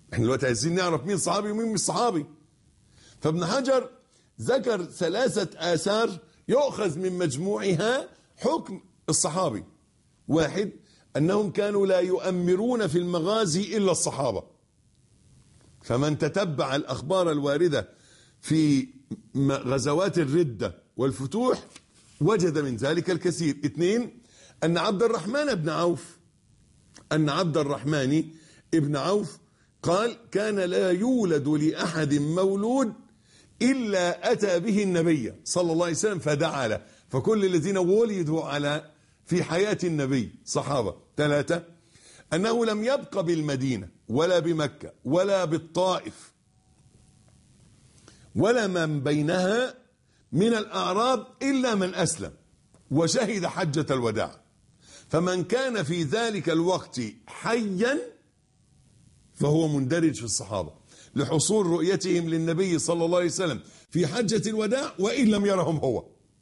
احنا دلوقتي عايزين نعرف مين صحابي ومين مش صحابي فابن حجر ذكر ثلاثة آثار يؤخذ من مجموعها حكم الصحابي واحد أنهم كانوا لا يؤمرون في المغازي إلا الصحابة فمن تتبع الأخبار الواردة في غزوات الردة والفتوح وجد من ذلك الكثير اثنين أن عبد الرحمن بن عوف أن عبد الرحمن ابن عوف قال كان لا يولد لأحد مولود إلا أتى به النبي صلى الله عليه وسلم فدعا له فكل الذين ولدوا على في حياة النبي صحابة ثلاثة أنه لم يبق بالمدينة ولا بمكة ولا بالطائف ولا من بينها من الأعراب إلا من أسلم وشهد حجة الوداع فمن كان في ذلك الوقت حيا فهو مندرج في الصحابة لحصول رؤيتهم للنبي صلى الله عليه وسلم في حجة الوداع وإن لم يرهم هو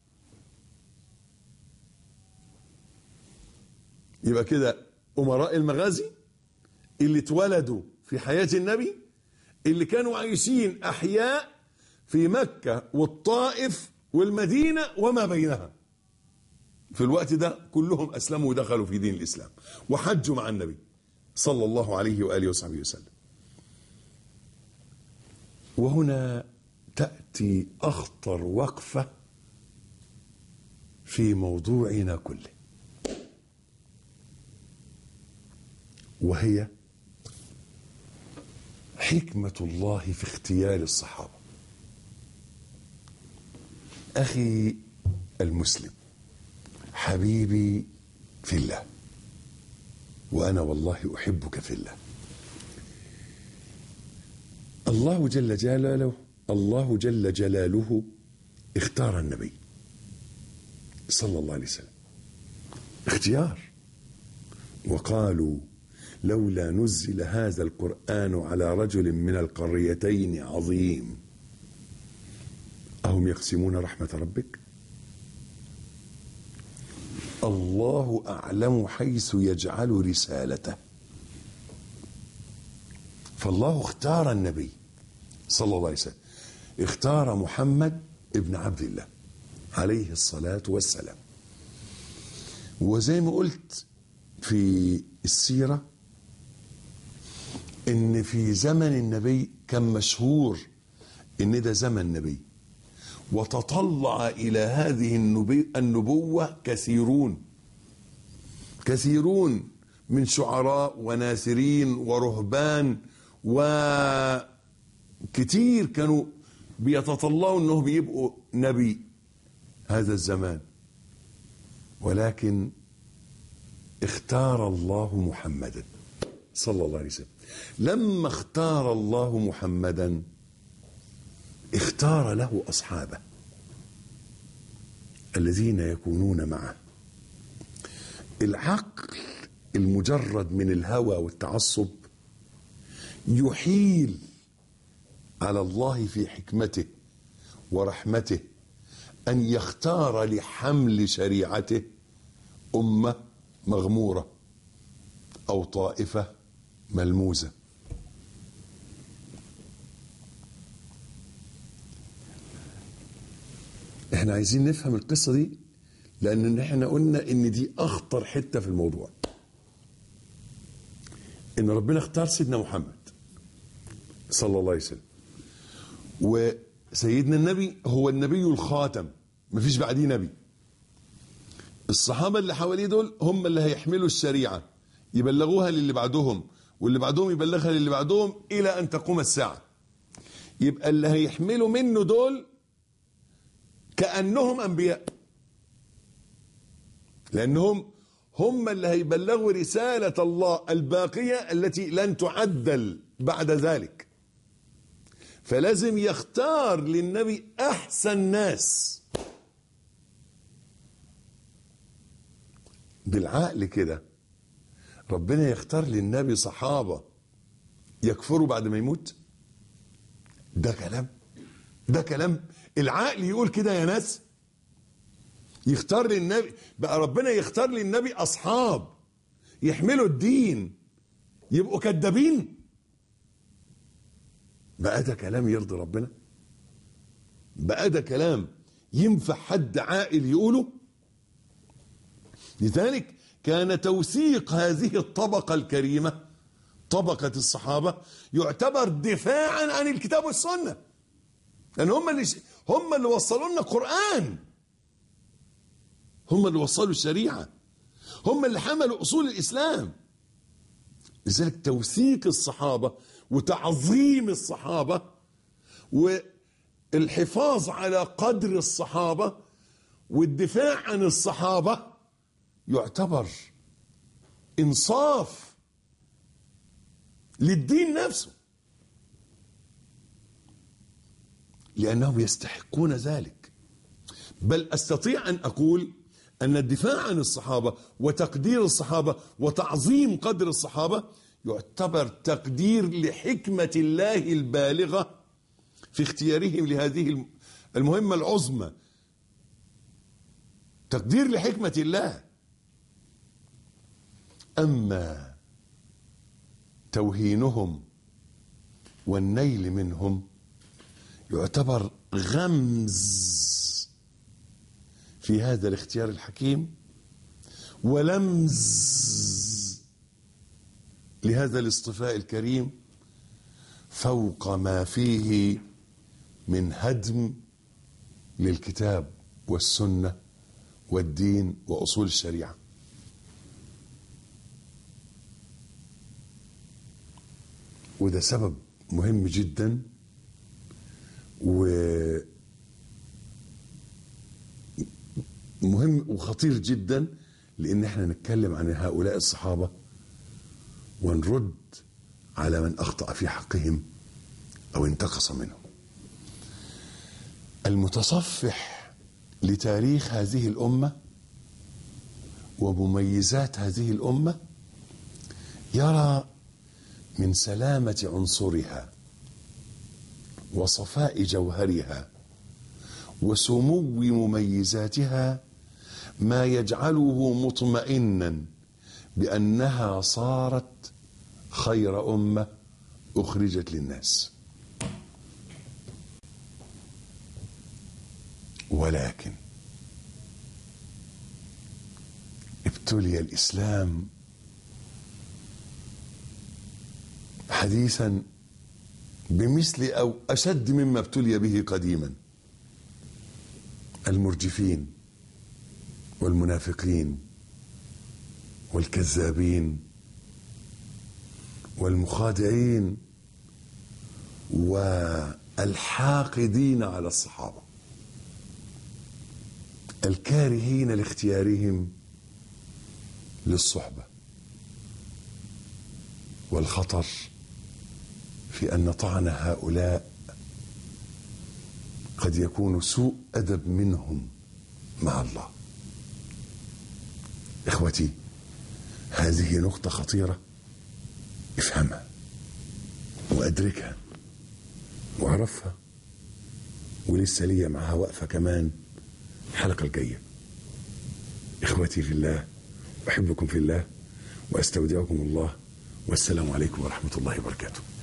يبقى كده أمراء المغازي اللي اتولدوا في حياة النبي اللي كانوا عايشين أحياء في مكة والطائف والمدينة وما بينها في الوقت ده كلهم أسلموا ودخلوا في دين الإسلام وحجوا مع النبي صلى الله عليه وآله وصحبه وسلم وهنا تأتي أخطر وقفة في موضوعنا كله وهي حكمة الله في اختيار الصحابة أخي المسلم حبيبي في الله وأنا والله أحبك في الله الله جل جلاله الله جل جلاله اختار النبي صلى الله عليه وسلم اختيار وقالوا لولا نزل هذا القرآن على رجل من القريتين عظيم أهم يقسمون رحمة ربك الله أعلم حيث يجعل رسالته فالله اختار النبي صلى الله عليه وسلم اختار محمد ابن عبد الله عليه الصلاة والسلام وزي ما قلت في السيرة ان في زمن النبي كان مشهور ان ده زمن نبي وتطلع الى هذه النبي النبوة كثيرون كثيرون من شعراء وناثرين ورهبان وكتير كانوا بيتطلعوا انهم بيبقوا نبي هذا الزمان ولكن اختار الله محمدا صلى الله عليه وسلم لما اختار الله محمدا اختار له اصحابه الذين يكونون معه العقل المجرد من الهوى والتعصب يحيل على الله في حكمته ورحمته ان يختار لحمل شريعته امه مغموره او طائفه ملموزه احنا عايزين نفهم القصه دي لان احنا قلنا ان دي اخطر حته في الموضوع ان ربنا اختار سيدنا محمد صلى الله عليه وسلم وسيدنا النبي هو النبي الخاتم مفيش بعديه نبي الصحابه اللي حواليه دول هم اللي هيحملوا الشريعه يبلغوها للي بعدهم واللي بعدهم يبلغها للي بعدهم الى ان تقوم الساعه يبقى اللي هيحملوا منه دول كانهم انبياء لانهم هم اللي هيبلغوا رساله الله الباقيه التي لن تعدل بعد ذلك فلازم يختار للنبي احسن ناس بالعقل كده ربنا يختار للنبي صحابه يكفروا بعد ما يموت ده كلام ده كلام العقل يقول كده يا ناس يختار للنبي بقى ربنا يختار للنبي اصحاب يحملوا الدين يبقوا كذابين بقى ده كلام يرضي ربنا بقى ده كلام ينفع حد عاقل يقوله لذلك كان توثيق هذه الطبقة الكريمة طبقة الصحابة يعتبر دفاعا عن الكتاب والسنة لأن هم اللي هم اللي وصلوا لنا القرآن هم اللي وصلوا الشريعة هم اللي حملوا أصول الإسلام لذلك توثيق الصحابة وتعظيم الصحابة والحفاظ على قدر الصحابة والدفاع عن الصحابة يعتبر إنصاف للدين نفسه لأنهم يستحقون ذلك بل أستطيع أن أقول أن الدفاع عن الصحابة وتقدير الصحابة وتعظيم قدر الصحابة يعتبر تقدير لحكمة الله البالغة في اختيارهم لهذه المهمة العظمى تقدير لحكمة الله أما توهينهم والنيل منهم يعتبر غمز في هذا الاختيار الحكيم ولمز لهذا الاصطفاء الكريم فوق ما فيه من هدم للكتاب والسنه والدين واصول الشريعه وده سبب مهم جدا و مهم وخطير جدا لان احنا نتكلم عن هؤلاء الصحابه ونرد على من اخطا في حقهم او انتقص منهم المتصفح لتاريخ هذه الامه ومميزات هذه الامه يرى من سلامه عنصرها وصفاء جوهرها وسمو مميزاتها ما يجعله مطمئنا بانها صارت خير امه اخرجت للناس ولكن ابتلي الاسلام حديثا بمثل او اشد مما ابتلي به قديما المرجفين والمنافقين والكذابين والمخادعين والحاقدين على الصحابه الكارهين لاختيارهم للصحبه والخطر في ان طعن هؤلاء قد يكون سوء ادب منهم مع الله اخوتي هذه نقطه خطيره افهمها وادركها واعرفها ولسه ليا معها وقفه كمان الحلقه الجايه اخوتي في الله احبكم في الله واستودعكم الله والسلام عليكم ورحمه الله وبركاته